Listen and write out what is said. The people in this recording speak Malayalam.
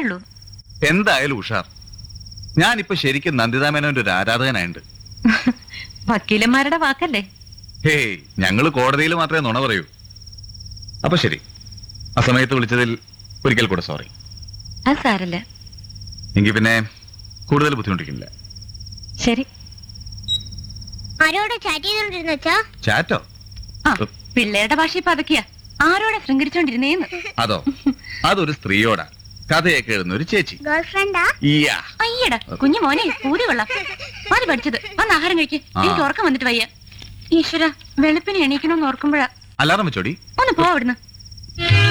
ഉള്ളൂ എന്തായാലും ഉഷാർ ഞാനിപ്പോ ശരിക്കും നന്ദിതാമേനോന്റെ ഒരു ആരാധകനായുണ്ട് വക്കീലന്മാരുടെ വാക്കല്ലേ ഹേയ് ഞങ്ങള് കോടതിയിൽ മാത്രമേ നുണ പറയൂ അപ്പൊ ശരി ആ സമയത്ത് വിളിച്ചതിൽ ഒരിക്കൽ കൂടെ സോറി അത് സാരല്ല എങ്കിൽ പിന്നെ കൂടുതൽ ബുദ്ധിമുട്ടിക്കില്ല ശരി ആരോടെ ചാറ്റ് ചെയ്തോണ്ടിരുന്ന അച്ഛാ ചാറ്റോ ആ പിള്ളേരുടെ ഭാഷ ഇപ്പൊ അതൊക്കെയാ ആരോടെ ശൃംഗരിച്ചോണ്ടിരുന്നേന്ന് അതോ അതൊരു സ്ത്രീയോടാ കഥയൊക്കെ എഴുതുന്ന ഒരു ചേച്ചി ഗേൾ ഫ്രണ്ടാ ഇയ്യാ അയ്യടാ കുഞ്ഞു മോനെ പൂതി കൊള്ളാം മതി പഠിച്ചത് വന്ന് ആഹാരം കഴിക്ക് ആ. എനിക്ക് ഉറക്കം വന്നിട്ട് വയ്യ ഈശ്വര വെളുപ്പിന് എണീക്കണമെന്ന് ഓർക്കുമ്പോഴാ അലാറം വെച്ചോടി ഒന്ന് പോ അവിടുന്ന്